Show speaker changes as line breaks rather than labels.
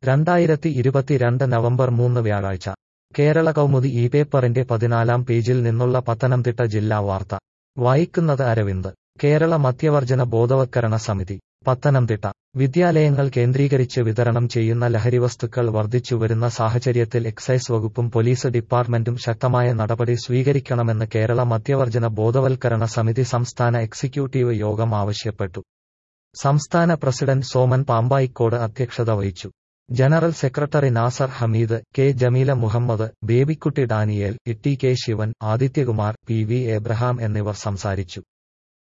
രണ്ടായിരത്തി ഇരുപത്തിരണ്ട് നവംബർ മൂന്ന് വ്യാഴാഴ്ച കേരള കൗമുദി ഈ പേപ്പറിന്റെ പതിനാലാം പേജിൽ നിന്നുള്ള പത്തനംതിട്ട ജില്ലാ വാർത്ത വായിക്കുന്നത് അരവിന്ദ് കേരള മദ്യവർജന ബോധവത്കരണ സമിതി പത്തനംതിട്ട വിദ്യാലയങ്ങൾ കേന്ദ്രീകരിച്ച് വിതരണം ചെയ്യുന്ന ലഹരിവസ്തുക്കൾ വർദ്ധിച്ചുവരുന്ന സാഹചര്യത്തിൽ എക്സൈസ് വകുപ്പും പോലീസ് ഡിപ്പാർട്ട്മെന്റും ശക്തമായ നടപടി സ്വീകരിക്കണമെന്ന് കേരള മദ്യവർജന ബോധവൽക്കരണ സമിതി സംസ്ഥാന എക്സിക്യൂട്ടീവ് യോഗം ആവശ്യപ്പെട്ടു സംസ്ഥാന പ്രസിഡന്റ് സോമൻ പാമ്പായിക്കോട് അധ്യക്ഷത വഹിച്ചു general secretary Nasar Hameed K Jameela Muhammad Babykutty Daniel E T K Sivan Adithyakumar P V Abraham എന്നിവർ സംസാരിച്ചു